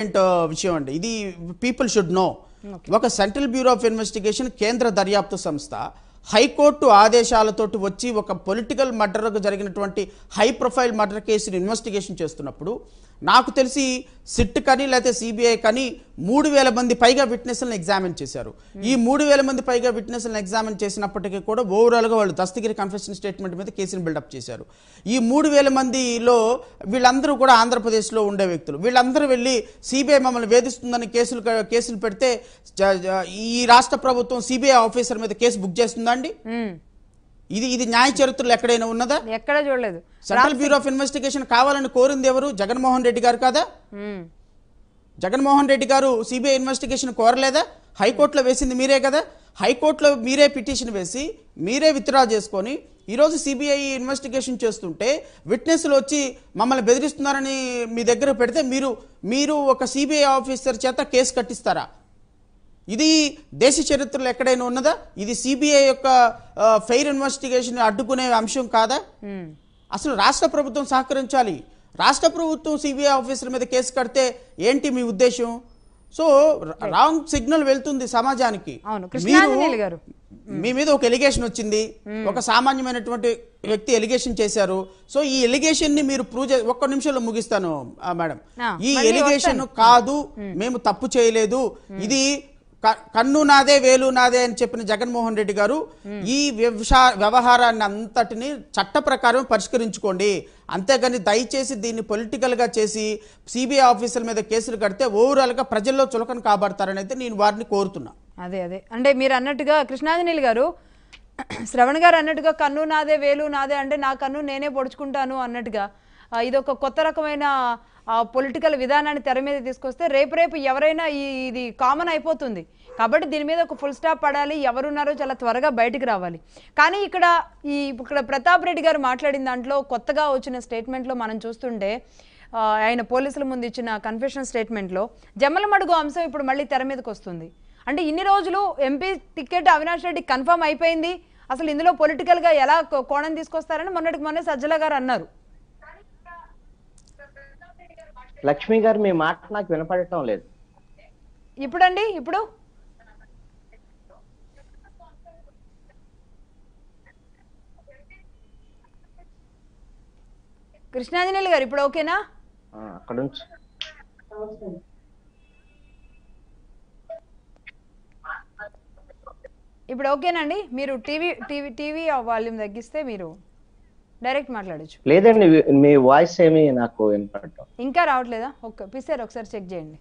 విషయం అండి ఇది పీపుల్ షుడ్ నో ఒక సెంట్రల్ బ్యూరో ఆఫ్ ఇన్వెస్టిగేషన్ కేంద్ర దర్యాప్తు సంస్థ హైకోర్టు ఆదేశాలతోటి వచ్చి ఒక పొలిటికల్ మర్డర్కు జరిగినటువంటి హై ప్రొఫైల్ మర్డర్ కేసుని ఇన్వెస్టిగేషన్ చేస్తున్నప్పుడు నాకు తెలిసి సిట్ కానీ లేకపోతే సిబిఐ కానీ మూడు వేల మంది పైగా విట్నెస్లను ఎగ్జామిన్ చేశారు ఈ మూడు వేల మంది పైగా విట్నెస్లను ఎగ్జామిన్ చేసినప్పటికీ కూడా ఓవరాల్గా వాళ్ళు దస్తగిరి కన్ఫెషన్ స్టేట్మెంట్ మీద కేసుని బిల్డప్ చేశారు ఈ మూడు వేల మందిలో వీళ్ళందరూ కూడా ఆంధ్రప్రదేశ్లో ఉండే వ్యక్తులు వీళ్ళందరూ వెళ్ళి సిబిఐ మమ్మల్ని వేధిస్తుందని కేసులు కేసులు పెడితే జ- జ- ఈ రాష్ట్ర ప్రభుత్వం సిబిఐ ఆఫీసర్ మీద కేసు బుక్ చేస్తుందా అండి ఉమ్. ఇది ఇది న్యాయ చరిత్రలో ఎక్కడైనా ఉన్నదా ఎక్కడ చూడలేదు సెంట్రల్ బ్యూరో ఆఫ్ ఇన్వెస్టిగేషన్ కావాలని కోరింది ఎవరు జగన్మోహన్ రెడ్డి గారు కాదా ఉమ్. జగన్మోహన్ రెడ్డి గారు సిబిఐ ఇన్వెస్టిగేషన్ కోరలేదా హైకోర్టులో వేసింది మీరే కదా హైకోర్టులో మీరే పిటిషన్ వేసి మీరే విత్డ్రా చేసుకొని ఈరోజు సిబిఐ ఇన్వెస్టిగేషన్ చేస్తుంటే విట్నెస్లు వచ్చి మమ్మల్ని బెదిరిస్తున్నారని మీ దగ్గర పెడితే మీరు మీరు ఒక సిబిఐ ఆఫీసర్ చేత కేసు కట్టిస్తారా ఇది దేశ చరిత్రలో ఎక్కడైనా ఉన్నదా ఇది సిబిఐ యొక్క ఫెయిర్ ఇన్వెస్టిగేషన్ అడ్డుకునే అంశం కాదా ఉమ్. అసలు రాష్ట్ర ప్రభుత్వం సహకరించాలి రాష్ట్ర ప్రభుత్వం సిబిఐ ఆఫీసర్ మీద కేసు కడితే ఏంటి మీ ఉద్దేశం సో రాంగ్ సిగ్నల్ వెళ్తుంది సమాజానికి అవును. కృష్ణాంజనేయులు గారు. మీ మీద ఒక ఎలిగేషన్ వచ్చింది ఒక సామాన్యమైనటువంటి వ్యక్తి ఎలిగేషన్ చేశారు సో ఈ ఎలిగేషన్ ని మీరు ప్రూవ్ చే ఒక్క నిమిషంలో ముగిస్తాను ఆ, మేడం ఆ, ఈ మళ్ళీ ఎలిగేషన్ వస్తాను. కాదు మేము తప్పు చేయలేదు ఇది క- కన్ను నాదే వేలు నాదే అని చెప్పిన జగన్మోహన్ రెడ్డి గారు ఈ వ్యవసా వ్యవహారాన్ని అంతటిని చట్ట ప్రకారం పరిష్కరించుకోండి అంతేగాని దయచేసి దీన్ని పొలిటికల్ గా చేసి సిబిఐ ఆఫీసర్ల మీద కేసులు కడితే ఓవరాల్ గా ప్రజల్లో చులకన కాబడతారని అయితే నేను వారిని కోరుతున్నా అదే అదే అంటే మీరు అన్నట్టుగా కృష్ణాంజనేయులు గారు శ్రవణ్ గారు అన్నట్టుగా కన్ను నాదే వేలు నాదే అంటే నా కన్ను నేనే పొడుచుకుంటాను అన్నట్టుగా ఆ, ఇదొక కొత్త రకమైన పొలిటికల్ విధానాన్ని తెర మీద తీసుకొస్తే రేపు రేపు ఎవరైనా ఈ ఇది కామన్ అయిపోతుంది కాబట్టి దీని మీద ఒక ఫుల్ స్టాప్ పడాలి ఎవరున్నారో చాలా త్వరగా బయటికి రావాలి కానీ ఇక్కడ ఈ ఇక్కడ ప్రతాప్ రెడ్డి గారు మాట్లాడిన దాంట్లో కొత్తగా వచ్చిన స్టేట్మెంట్లో మనం చూస్తుంటే ఆ, ఆయన పోలీసుల ముందు ఇచ్చిన కన్ఫెషన్ స్టేట్మెంట్లో జమ్మలమడుగు అంశం ఇప్పుడు మళ్ళీ తెర మీదకి వస్తుంది అంటే ఇన్ని రోజులు MP ticket Avinash Reddy confirm అయిపోయింది అసలు ఇందులో పొలిటికల్గా ఎలా కో- కోణం తీసుకొస్తారని మొన్నటికి మొన్నే సజ్జల గారు అన్నారు లక్ష్మి గారు మీ మాట నాకు వినపడటం లేదు ఇప్పుడండి ఇప్పుడు కృష్ణాంజనేయులు గారు ఇప్పుడు ఓకేనా ఆ, అక్కడ నుంచి ఇప్పుడు ఓకేనండి మీరు టీవీ టీవీ టీవీ వాల్యూమ్ తగ్గిస్తే మీరు డైరెక్ట్ మాట్లాడొచ్చు లేదండి వి- మీ వాయిస్ ఏమి నాకు వినపడటం ఇంకా రావట్లేదా ఓకే పిసారు ఒకసారి చెక్ చేయండి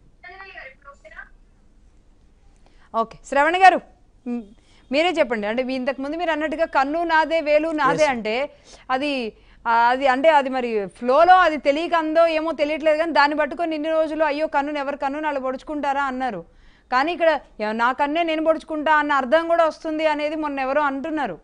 ఓకే శ్రవణ్ గారు మ్, మీరే చెప్పండి అంటే మీ ఇంతకు ముందు మీరు అన్నట్టుగా కన్ను నాదే వేలు నాదే అంటే అది ఆ, అది అంటే అది మరి ఫ్లోలో అది తెలియక అందో ఏమో తెలియట్లేదు కానీ దాన్ని పట్టుకొని ఇన్ని రోజులు అయ్యో కన్నుని ఎవరు కన్ను వాళ్ళు పొడుచుకుంటారా అన్నారు కానీ ఇక్కడ "ఎ- నా కన్నే నేను పొడుచుకుంటా అన్న అర్థం కూడా వస్తుంది అనేది మొన్న ఎవరో అంటున్నారు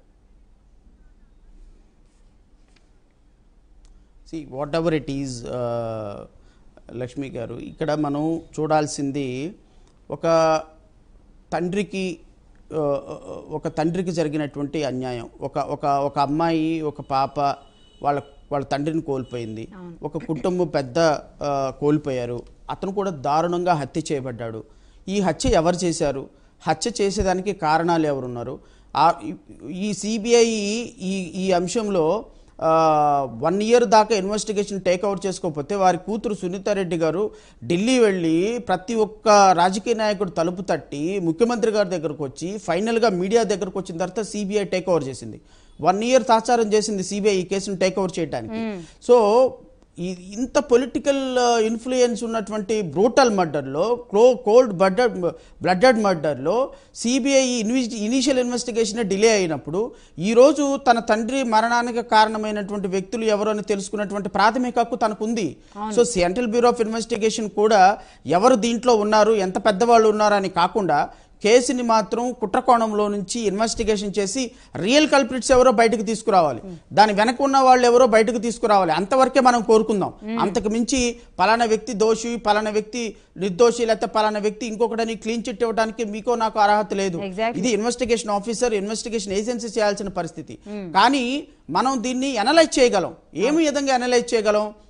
see whatever it is Lakshmi garu ఇక్కడ మనం చూడాల్సింది ఒక తండ్రికి ఆ, ఒక తండ్రికి జరిగినటువంటి అన్యాయం ఒక ఒక ఒక అమ్మాయి ఒక పాప వాళ్ళ వాళ్ళ తండ్రిని కోల్పోయింది ఒక కుటుంబం పెద్ద ఆ, కోల్పోయారు అతను కూడా దారుణంగా హత్య చేయబడ్డాడు ఈ హత్య ఎవరు చేశారు హత్య చేసేదానికి కారణాలు ఎవరున్నారు ఆ- ఈ సిబిఐ ఈ ఈ అంశంలో వన్ ఇయర్ దాకా ఇన్వెస్టిగేషన్ టేక్అవుట్ చేసుకోకపోతే వారి కూతురు సునీతారెడ్డి గారు ఢిల్లీ వెళ్ళి ప్రతి ఒక్క రాజకీయ నాయకుడు తలుపు తట్టి ముఖ్యమంత్రి గారి దగ్గరకు వచ్చి ఫైనల్గా మీడియా దగ్గరకు వచ్చిన తర్వాత సిబిఐ టేక్ ఓవర్ చేసింది వన్ ఇయర్ తాచారం చేసింది సిబిఐ ఈ కేసును టేక్ ఓవర్ చేయడానికి సో ఈ ఇంత పొలిటికల్ ఇన్ఫ్లుయెన్స్ ఉన్నటువంటి బ్రూటల్ మర్డర్లో క్లో కోల్డ్ బ్లడెడ్ బ్లడెడ్ మర్డర్లో సిబిఐ ఇనిషియల్ ఇన్వెస్టిగేషన్ డిలే అయినప్పుడు ఈరోజు తన తండ్రి మరణానికి కారణమైనటువంటి వ్యక్తులు ఎవరు అని తెలుసుకున్నటువంటి ప్రాథమిక హక్కు తనకుంది so central bureau of investigation కూడా ఎవరు దీంట్లో ఉన్నారు ఎంత పెద్దవాళ్ళు ఉన్నారు అని కాకుండా కేసుని మాత్రం కుట్రకోణంలో నుంచి ఇన్వెస్టిగేషన్ చేసి రియల్ కల్ప్రిట్స్ ఎవరో బయటకు తీసుకురావాలి దాని వెనక ఉన్న వాళ్ళు ఎవరో బయటకు తీసుకురావాలి అంతవరకే మనం కోరుకుందాం అంతకు మించి పలానా వ్యక్తి దోషి పలానా వ్యక్తి నిర్దోషి లేకపోతే పలానా వ్యక్తి ఇంకొకటని క్లీన్ చిట్ ఇవ్వడానికి మీకో నాకు అర్హత లేదు Exactly. ఇది ఇన్వెస్టిగేషన్ ఆఫీసర్ ఇన్వెస్టిగేషన్ ఏజెన్సీ చేయాల్సిన పరిస్థితి కానీ మనం దీన్ని అనలైజ్ చేయగలం ఏమి విధంగా అనలైజ్ చేయగలం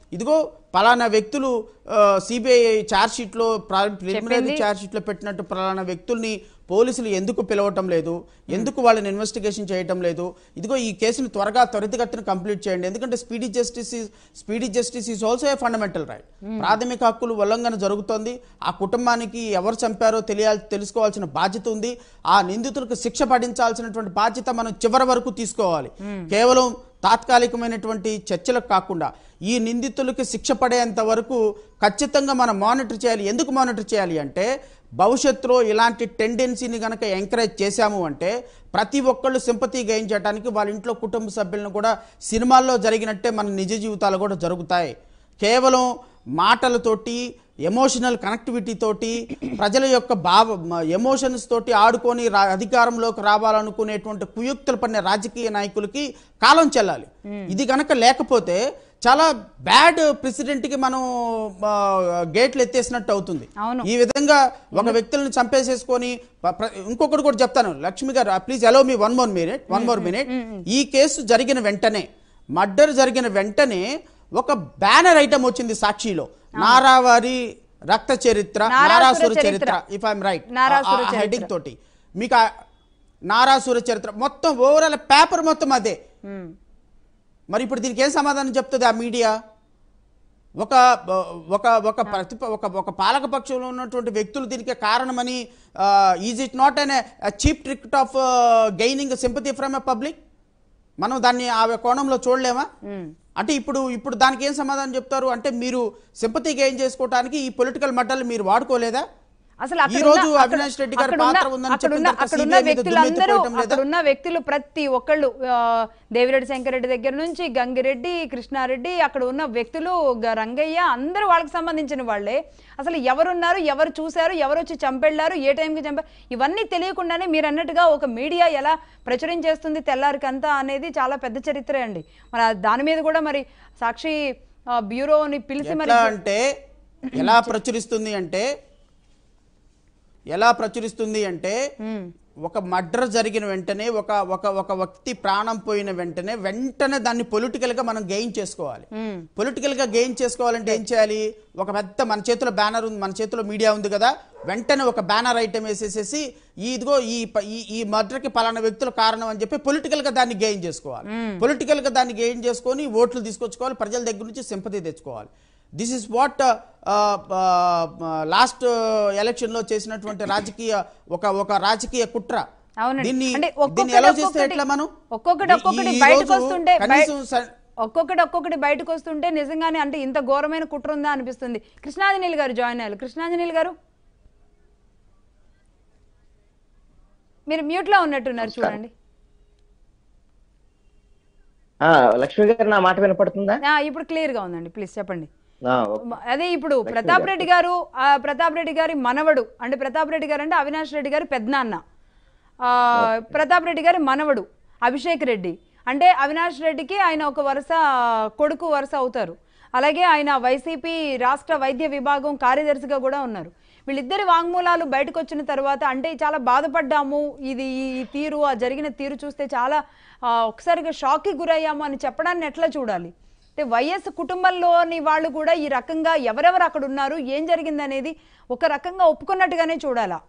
ఇదిగో పలానా వ్యక్తులు సిబిఐ ఛార్జ్ షీట్లో ప్రిలిమినరీ ఛార్జ్ షీట్లో పెట్టినట్టు పలానా వ్యక్తుల్ని పోలీసులు ఎందుకు పిలవటం లేదు ఎందుకు వాళ్ళని ఇన్వెస్టిగేషన్ చేయటం లేదు ఇదిగో ఈ కేసును త్వరగా త్వరితగతిన కంప్లీట్ చేయండి ఎందుకంటే speedy justice speedy justice is also a fundamental right ప్రాథమిక హక్కులు ఉల్లంఘన జరుగుతోంది ఆ కుటుంబానికి ఎవరు చంపారో తెలియాలి తెలుసుకోవాల్సిన బాధ్యత ఉంది ఆ నిందితులకు శిక్ష పడించాల్సినటువంటి బాధ్యత మనం చివరి వరకు తీసుకోవాలి కేవలం తాత్కాలికమైనటువంటి చర్చలకు కాకుండా ఈ నిందితులకి శిక్ష పడేంత వరకు ఖచ్చితంగా మనం మానిటర్ చేయాలి ఎందుకు మానిటర్ చేయాలి అంటే భవిష్యత్తులో ఇలాంటి టెండెన్సీని కనుక ఎంకరేజ్ చేశాము అంటే ప్రతి ఒక్కళ్ళు సింపతి గెయిన్ చేయడానికి వాళ్ళ ఇంట్లో కుటుంబ సభ్యులను కూడా సినిమాల్లో జరిగినట్టే మన నిజ జీవితాలు కూడా జరుగుతాయి కేవలం మాటలతోటి ఎమోషనల్ కనెక్టివిటీ తోటి ప్రజల యొక్క భావ ఎమోషన్స్ తోటి ఆడుకొని రా అధికారంలోకి రావాలనుకునేటువంటి కుయుక్తులు పడిన రాజకీయ నాయకులకి కాలం చెల్లాలి ఇది కనుక లేకపోతే చాలా బ్యాడ్ ప్రెసిడెంట్కి మనం ఆ, గేట్లు ఎత్తేసినట్టు అవుతుంది అవును. ఈ విధంగా ఒక వ్యక్తులను చంపేసేసుకొని ప- ప్ర- ఇంకొకటి కూడా చెప్తాను Lakshmi garu please allow me one more minute one more minute ఈ కేసు జరిగిన వెంటనే మర్డర్ జరిగిన వెంటనే ఒక బ్యానర్ ఐటమ్ వచ్చింది సాక్షిలో నారావారి రక్త చరిత్ర నారాసుర నారాసుర చరిత్ర. చరిత్ర ఇఫ్ ఐఎమ్ రైట్ నారాసుర చరిత్ర. హెడ్డింగ్ తోటి మీకు ఆ నారాసుర చరిత్ర మొత్తం ఓవరాల్ పేపర్ మొత్తం అదే ఉమ్. మరి ఇప్పుడు దీనికి ఏం సమాధానం చెప్తుంది ఆ మీడియా ఒక ఒక ఒక ప్రతిప ఒక ఒక పాలక పక్షంలో ఉన్నటువంటి వ్యక్తులు దీనికి కారణమని is it not an cheap trick of gaining sympathy from a public మనం దాన్ని ఆ కోణంలో చూడలేమా ఉమ్. అంటే ఇప్పుడు ఇప్పుడు దానికి ఏం సమాధానం చెప్తారు అంటే మీరు సింపతి గెయిన్ చేసుకోవడానికి ఈ పొలిటికల్ మడ్డలు మీరు వాడుకోలేదా అసలు ఈ రోజు అవినాష్ రెడ్డి గారి పాత్ర ఉందని చెప్పిన అక్కడున్న తర్వాత అక్కడున్న CBI మీద వ్యక్తులందరూ దుమ్మెత్తిపోయటం లేదా? అక్కడున్న వ్యక్తులు ప్రతి ఒక్కళ్ళు ఆ, దేవిరెడ్డి శంకరెడ్డి దగ్గర నుంచి గంగిరెడ్డి కృష్ణారెడ్డి అక్కడ ఉన్న వ్యక్తులు గ- రంగయ్య అందరూ వాళ్ళకి సంబంధించిన వాళ్ళే అసలు ఎవరున్నారు ఎవరు చూశారు ఎవరు వచ్చి చంపెళ్ళారు ఏ టైంకి చంపారు ఇవన్నీ తెలియకుండానే మీరు అన్నట్టుగా ఒక మీడియా ఎలా ప్రచురించేస్తుంది తెల్లారికంతా అనేది చాలా పెద్ద చరిత్రే అండి మరి ఆ దాని మీద కూడా మరి సాక్షి ఆ, బ్యూరోని పిలిచి మరి ఎట్లా అంటే ఎలా ప్రచురిస్తుంది అంటే ఎలా ప్రచురిస్తుంది అంటే ఒక మర్డర్ జరిగిన వెంటనే ఒక ఒక ఒక వ్యక్తి ప్రాణం పోయిన వెంటనే వెంటనే దాన్ని పొలిటికల్ గా మనం గెయిన్ చేసుకోవాలి ఉమ్. పొలిటికల్ గా గెయిన్ చేసుకోవాలంటే ఏం చేయాలి ఒక పెద్ద మన చేతిలో బ్యానర్ ఉంది మన చేతిలో మీడియా ఉంది కదా వెంటనే ఒక బ్యానర్ ఐటమ్ వేసేసేసి ఈ ఇదిగో ఈ ప- ఈ ఈ మర్డర్ కి పలానా వ్యక్తుల కారణం అని చెప్పి పొలిటికల్ గా దాన్ని గెయిన్ చేసుకోవాలి పొలిటికల్ గా దాన్ని గెయిన్ చేసుకొని ఓట్లు తీసుకొచ్చుకోవాలి ప్రజల దగ్గర నుంచి సింపతి తెచ్చుకోవాలి this is what last election లో చేసినటువంటి రాజకీయ ఒక ఒక రాజకీయ కుట్ర అవునండి దీన్ని అంటే దీన్ని ఒక్కొక్కటి ఎలా చేస్తే ఒక్కొక్కటి- ఎట్లా మనం ఒక్కొక్కటి ఈ- ఒక్కొక్కటి ఈ బయటకు రోజు వస్తుంటే బయ- కనీసం స- ఒక్కొక్కటి ఒక్కొక్కటి బయటకు వస్తుంటే నిజంగానే అంటే ఇంత ఘోరమైన కుట్ర ఉందా అనిపిస్తుంది కృష్ణాంజనేయులు గారు జాయిన్ అయ్యారు కృష్ణాంజనేయులు గారు మీరు మ్యూట్ లో ఉన్నట్టున్నారు చూడండి ఆ, లక్ష్మి గారు నా మాట వినపడుతుందా ఆ, ఇప్పుడు క్లియర్ గా ఉందండి ప్లీజ్ చెప్పండి ఆ, అదే ఇప్పుడు ప్రతాప్ రెడ్డి గారు ఆ, ప్రతాప్ రెడ్డి గారి మనవడు అంటే ప్రతాప్ రెడ్డి గారు అంటే అవినాష్ రెడ్డి గారి పెద్దనాన్న ఆ, ప్రతాప్ రెడ్డి గారి మనవడు అభిషేక్ రెడ్డి అంటే అవినాష్ రెడ్డికి ఆయన ఒక వరుస కొడుకు వరుస అవుతారు అలాగే ఆయన వైసీపీ రాష్ట్ర వైద్య విభాగం కార్యదర్శిగా కూడా ఉన్నారు వీళ్ళిద్దరి వాంగ్మూలాలు బయటకు వచ్చిన తర్వాత అంటే చాలా బాధపడ్డాము ఇది ఈ తీరు ఆ జరిగిన తీరు చూస్తే చాలా ఆ, ఒకసారిగా షాక్కి గురయ్యాము అని చెప్పడాన్ని ఎట్లా చూడాలి అంటే వైఎస్ కుటుంబంలోని వాళ్ళు కూడా ఈ రకంగా ఎవరెవరు అక్కడ ఉన్నారు ఏం జరిగింది అనేది ఒక రకంగా ఒప్పుకున్నట్టుగానే చూడాలా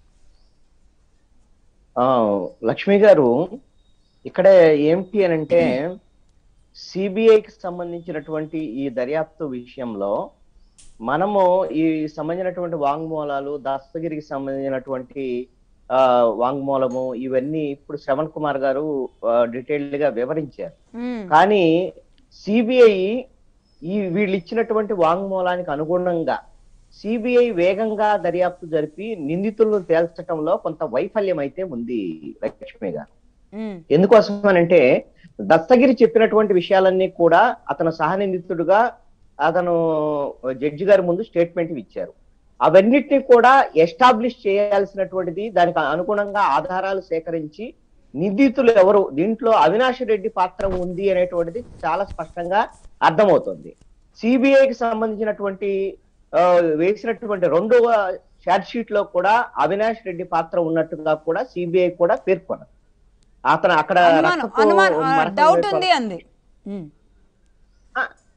ఆ, లక్ష్మి గారు ఇక్కడ ఏమిటి అని అంటే సిబిఐకి సంబంధించినటువంటి ఈ దర్యాప్తు విషయంలో మనము ఈ సంబంధించినటువంటి వాంగ్మూలాలు దస్తగిరికి సంబంధించినటువంటి ఆ, వాంగ్మూలము ఇవన్నీ ఇప్పుడు శ్రవణ్ కుమార్ గారు డీటెయిల్డ్ గా వివరించారు ఉమ్, కానీ సిబిఐ ఈ వీళ్ళు ఇచ్చినటువంటి వాంగ్మూలానికి అనుగుణంగా సిబిఐ వేగంగా దర్యాప్తు జరిపి నిందితులను తేల్చడంలో కొంత వైఫల్యం అయితే ఉంది లక్ష్మి గారు ఉమ్, ఎందుకోసం అంటే దత్తగిరి చెప్పినటువంటి విషయాలన్నీ కూడా అతను సహనిందితుడుగా అతను జడ్జి గారి ముందు స్టేట్మెంట్ ఇచ్చారు అవన్నిటిని కూడా ఎస్టాబ్లిష్ చేయాల్సినటువంటిది దానికి అనుగుణంగా ఆధారాలు సేకరించి నిందితులు ఎవరు దీంట్లో అవినాష్ రెడ్డి పాత్ర ఉంది అనేటువంటిది చాలా స్పష్టంగా అర్థమవుతుంది సిబిఐకి సంబంధించినటువంటి ఆ, వేసినటువంటి రెండవ చార్జ్ షీట్ లో కూడా అవినాష్ రెడ్డి పాత్ర ఉన్నట్టుగా కూడా సిబిఐ కూడా పేర్కొన్నది అతను అక్కడ అనుమానం రక్తపు అనుమానం మరకలు డౌట్ వేసుకో- ఉంది అంది ఉమ్, ఆ,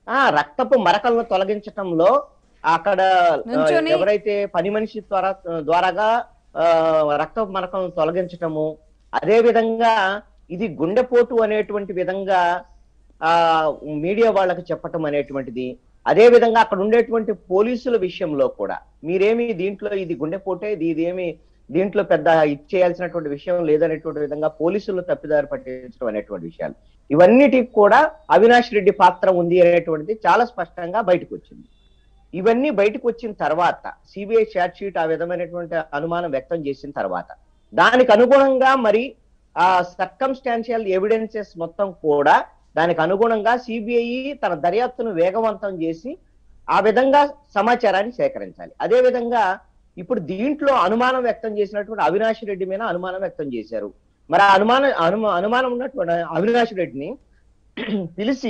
ఆ రక్తపు మరకలను తొలగించటంలో అక్కడ ఆ, నుంచొని- ఎవరైతే పని మనిషి ద్వారా ద్వారాగా ఆ, రక్తపు మరకలను తొలగించటము అదే విధంగా ఇది గుండెపోటు అనేటువంటి విధంగా ఆ మీడియా వాళ్ళకి చెప్పటం అనేటువంటిది అదే విధంగా అక్కడ ఉండేటువంటి పోలీసుల విషయంలో కూడా మీరేమి దీంట్లో ఇది గుండెపోటే ఇది ఇదేమి దీంట్లో పెద్ద ఇచ్చేయాల్సినటువంటి విషయం లేదనేటువంటి విధంగా పోలీసులు తప్పిదారి పట్టించడం అనేటువంటి విషయాలు ఇవన్నిటికి కూడా అవినాష్ రెడ్డి పాత్ర ఉంది అనేటువంటిది చాలా స్పష్టంగా బయటకు వచ్చింది ఇవన్నీ బయటకు వచ్చిన తర్వాత సిబిఐ చార్జ్ షీట్ ఆ విధమైనటువంటి అనుమానం వ్యక్తం చేసిన తర్వాత దానికి అనుగుణంగా మరి ఆ సర్కమ్స్టాన్షియల్ ఎవిడెన్సెస్ మొత్తం కూడా దానికి అనుగుణంగా సిబిఐ తన దర్యాప్తును వేగవంతం చేసి ఆ విధంగా సమాచారాన్ని సేకరించాలి అదే విధంగా ఇప్పుడు దీంట్లో అనుమానం వ్యక్తం చేసినటువంటి అవినాష్ రెడ్డి మీద అనుమానం వ్యక్తం చేశారు మరి ఆ అనుమానం అనుమా అనుమానం ఉన్నటువంటి అవినాష్ రెడ్డిని పిలిచి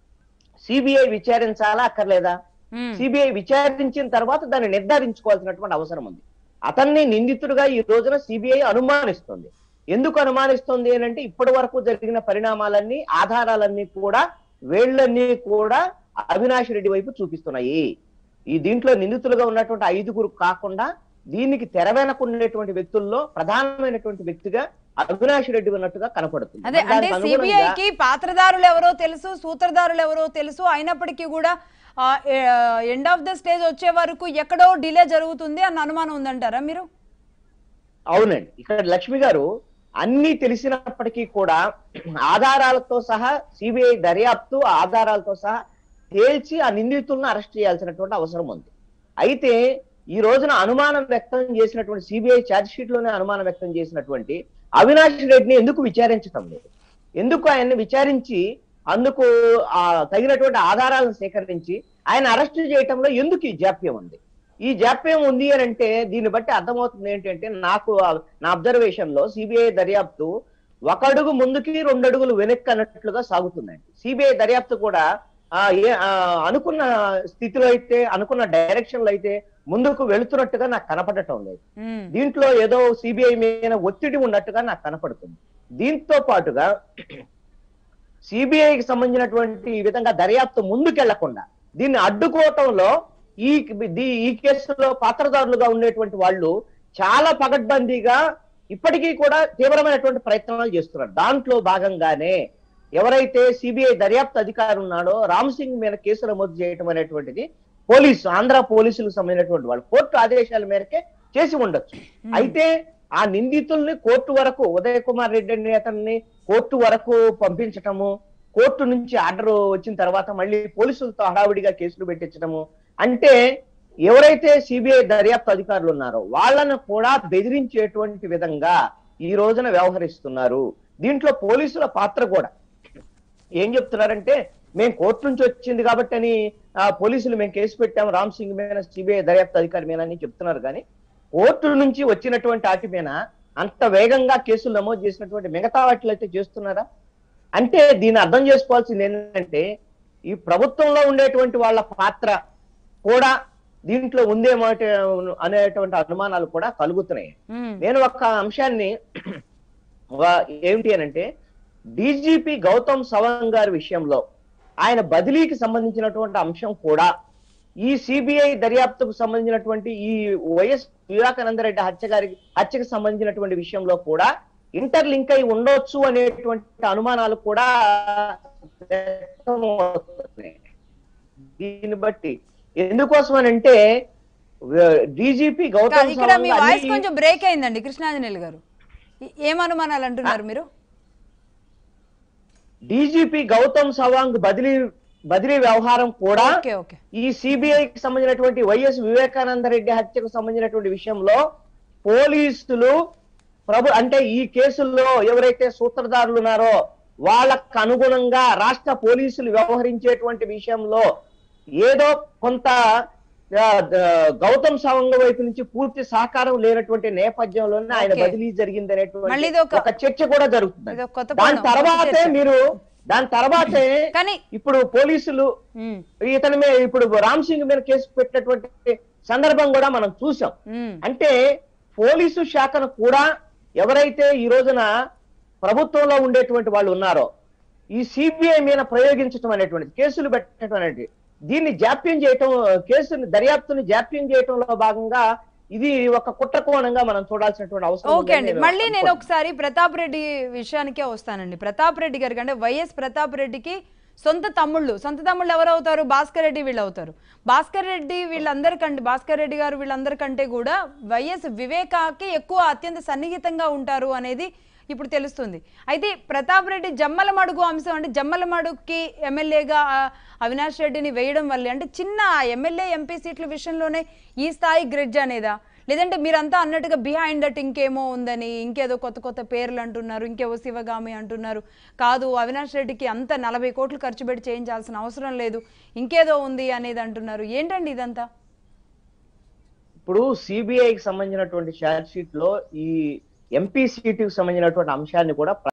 సిబిఐ విచారించాలా అక్కర్లేదా ఉమ్, సిబిఐ విచారించిన తర్వాత దాన్ని నిర్ధారించుకోవాల్సినటువంటి అవసరం ఉంది అతన్ని నిందితుడిగా ఈ రోజున సిబిఐ అనుమానిస్తుంది ఎందుకు అనుమానిస్తుంది అని అంటే ఇప్పటి వరకు జరిగిన పరిణామాలన్నీ ఆధారాలన్నీ కూడా వేళ్ళన్నీ కూడా అవినాష్ రెడ్డి వైపు చూపిస్తున్నాయి ఈ దీంట్లో నిందితులుగా ఉన్నటువంటి ఐదుగురు కాకుండా దీనికి తెర వెనక ఉండేటువంటి వ్యక్తుల్లో ప్రధానమైనటువంటి వ్యక్తిగా అవినాష్ రెడ్డి ఉన్నట్టుగా కనపడుతుంది అదే అంటే దానికి అనుగుణంగా- సిబిఐకి పాత్రదారులు ఎవరో తెలుసు సూత్రధారులు ఎవరో తెలుసు అయినప్పటికీ కూడా ఎండ్ ఆఫ్ ద స్టేజ్ వచ్చే వరకు ఎక్కడో డిలే జరుగుతుంది అన్న అనుమానం ఉందంటారా మీరు అవునండి ఇక్కడ లక్ష్మి గారు అన్ని తెలిసినప్పటికీ కూడా ఆధారాలతో సహా సిబిఐ దర్యాప్తు ఆధారాలతో సహా తేల్చి ఆ నిందితులను అరెస్ట్ చేయాల్సినటువంటి అవసరం ఉంది అయితే ఈ రోజున అనుమానం వ్యక్తం చేసినటువంటి సిబిఐ ఛార్జ్ షీట్ లోనే అనుమానం వ్యక్తం చేసినటువంటి అవినాష్ రెడ్డిని ఎందుకు విచారించటం లేదు ఎందుకు ఆయన్ని విచారించి అందుకు ఆ తగినటువంటి ఆధారాలను సేకరించి ఆయన అరెస్ట్ చేయటంలో ఎందుకు ఈ జాప్యం ఉంది ఈ జాప్యం ఉంది అని అంటే దీన్ని బట్టి అర్థమవుతుంది ఏంటంటే నాకు ఆ- నా అబ్జర్వేషన్ లో సిబిఐ దర్యాప్తు ఒక అడుగు ముందుకి రెండు అడుగులు వెనక్కి అన్నట్లుగా సాగుతుందండి సిబిఐ దర్యాప్తు కూడా ఆ, ఏ ఆ, అనుకున్న స్థితిలో అయితే అనుకున్న డైరెక్షన్ లో అయితే ముందుకు వెళుతున్నట్టుగా నాకు కనపడటం లేదు ఉమ్, దీంట్లో ఏదో సిబిఐ మీద ఒత్తిడి ఉన్నట్టుగా నాకు కనపడుతుంది దీంతో పాటుగా సిబిఐకి సంబంధించినటువంటి ఈ విధంగా దర్యాప్తు ముందుకెళ్లకుండా దీన్ని అడ్డుకోవటంలో ఈ దీ- ఈ కేసులో పాత్రదారులుగా ఉండేటువంటి వాళ్ళు చాలా పగడ్బందీగా ఇప్పటికీ కూడా తీవ్రమైనటువంటి ప్రయత్నాలు చేస్తున్నారు దాంట్లో భాగంగానే ఎవరైతే సిబిఐ దర్యాప్తు అధికారి ఉన్నాడో రామ్ సింగ్ మీద కేసు నమోదు చేయటం అనేటువంటిది పోలీసు ఆంధ్ర పోలీసులకు సంబంధించినటువంటి వాళ్ళు కోర్టు ఆదేశాల మేరకే చేసి ఉండొచ్చు అయితే ఆ నిందితుల్ని కోర్టు వరకు ఉదయ్ కుమార్ రెడ్డి అనే అతన్ని కోర్టు వరకు పంపించటము కోర్టు నుంచి ఆర్డర్ వచ్చిన తర్వాత మళ్ళీ పోలీసులతో హడావిడిగా కేసులు పెట్టించడము అంటే ఎవరైతే సిబిఐ దర్యాప్తు అధికారులు ఉన్నారో వాళ్ళను కూడా బెదిరించేటువంటి విధంగా ఈ రోజున వ్యవహరిస్తున్నారు దీంట్లో పోలీసుల పాత్ర కూడా ఏం చెప్తున్నారంటే మేము కోర్టు నుంచి వచ్చింది కాబట్టి అని ఆ, పోలీసులు మేము కేసు పెట్టాము రామ్ సింగ్ మీద సిబిఐ దర్యాప్తు అధికారి మీద అని చెప్తున్నారు కానీ కోర్టు నుంచి వచ్చినటువంటి వాటి మీద అంత వేగంగా కేసులు నమోదు చేసినటువంటి మిగతా వాటిలో అయితే చేస్తున్నారా అంటే దీన్ని అర్థం చేసుకోవాల్సింది ఏంటంటే ఈ ప్రభుత్వంలో ఉండేటువంటి వాళ్ళ పాత్ర కూడా దీంట్లో ఉందేమో అనేటువంటి అనుమానాలు కూడా కలుగుతున్నాయి ఉమ్, నేను ఒక అంశాన్ని వా- ఏమిటి అని అంటే డీజీపీ గౌతమ్ సవాంగ్ గారి విషయంలో ఆయన బదిలీకి సంబంధించినటువంటి అంశం కూడా ఈ సిబిఐ దర్యాప్తుకు సంబంధించినటువంటి ఈ వైఎస్ వివేకానంద రెడ్డి హత్య గారి హత్యకు సంబంధించినటువంటి విషయంలో కూడా ఇంటర్ లింక్ అయి ఉండొచ్చు అనేటువంటి అనుమానాలు కూడా వ్యక్తమవుతున్నాయి. దీన్ని బట్టి ఎందుకోసం అని అంటే డీజీపీ కాదు, గౌతమ్ ఇక్కడ మీ సవాంగ్ వాయిస్ అన్ని- కొంచెం బ్రేక్ అయిందండి కృష్ణాంజనేయులు గారు ఏ- ఏం అనుమానాలు అంటున్నారు మీరు డీజీపీ గౌతమ్ సవాంగ్ బదిలీ బదిలీ వ్యవహారం కూడా ఓకే ఓకే ఈ సిబిఐకి సంబంధించినటువంటి వైఎస్ వివేకానంద రెడ్డి హత్యకు సంబంధించినటువంటి విషయంలో పోలీసులు ప్రభు అంటే ఈ కేసుల్లో ఎవరైతే సూత్రధారులు ఉన్నారో వాళ్ళకు అనుగుణంగా రాష్ట్ర పోలీసులు వ్యవహరించేటువంటి విషయంలో ఏదో కొంత ఆ, ద- గౌతమ్ సవాంగ్ వైపు నుంచి పూర్తి సహకారం లేనటువంటి నేపథ్యంలోనే ఆయన ఓకే. బదిలీ జరిగింది మళ్ళీ అనేటువంటి ఇది ఒక- ఒక చర్చ కూడా జరుగుతుంది ఇది ఒక కొత్త దాని కోణం, కొత్త తర్వాతే చర్చ. మీరు దాని తర్వాతే కానీ ఇప్పుడు పోలీసులు ఉమ్, ఇతని మీద ఇప్పుడు రామ్ సింగ్ మీద కేసు పెట్టినటువంటి సందర్భం కూడా మనం చూసాం ఉమ్, అంటే పోలీసు శాఖను కూడా ఎవరైతే ఈ రోజున ప్రభుత్వంలో ఉండేటువంటి వాళ్ళు ఉన్నారో ఈ సిబిఐ మీద ప్రయోగించడం అనేటువంటిది కేసులు పెట్టడం అనేది దీన్ని జాప్యం చేయటం కేసుని దర్యాప్తుని జాప్యం చేయటంలో భాగంగా ఇది ఒక కుట్ర కోణంగా మనం చూడాల్సినటువంటి అవసరం ఓకే ఉందని అండి నేను మళ్ళీ నేను అనుకుంటున్నాను. ఒకసారి ప్రతాప్ రెడ్డి విషయానికే వస్తానండి ప్రతాప్ రెడ్డి గారికి అంటే వైఎస్ ప్రతాప్ రెడ్డికి సొంత తమ్ముళ్ళు సొంత తమ్ముళ్ళు ఎవరు అవుతారు భాస్కర్ రెడ్డి వీళ్ళు అవుతారు భాస్కర్ రెడ్డి వీళ్ళందరికంటే భాస్కర్ రెడ్డి గారు వీళ్ళందరికంటే కూడా వైఎస్ వివేకాకి ఎక్కువ అత్యంత సన్నిహితంగా ఉంటారు అనేది ఇప్పుడు తెలుస్తుంది అయితే ప్రతాప్ రెడ్డి జమ్మల మడుగు అంశం అంటే జమ్మల మడుగుకి ఎమ్మెల్యేగా ఆ, అవినాష్ రెడ్డిని వేయడం వల్లే అంటే చిన్న ఎమ్మెల్యే ఎంపీ సీట్ల విషయంలోనే ఈ స్థాయి గ్రిడ్జ్ అనేదా లేదంటే మీరంతా అన్నట్టుగా బిహైండ్ దట్ ఇంకేమో ఉందని ఇంకేదో కొత్త కొత్త పేర్లు అంటున్నారు ఇంకేవో శివగామి అంటున్నారు కాదు అవినాష్ రెడ్డికి అంత నలభై కోట్లు ఖర్చు పెట్టి చేయించాల్సిన అవసరం లేదు ఇంకేదో ఉంది అనేది అంటున్నారు ఏంటండి ఇదంతా ఇప్పుడు సిబిఐకి సంబంధించినటువంటి ఛార్జ్ షీట్ లో ఈ ఎంపీ సీటుకి సంబంధించినటువంటి అంశాన్ని కూడా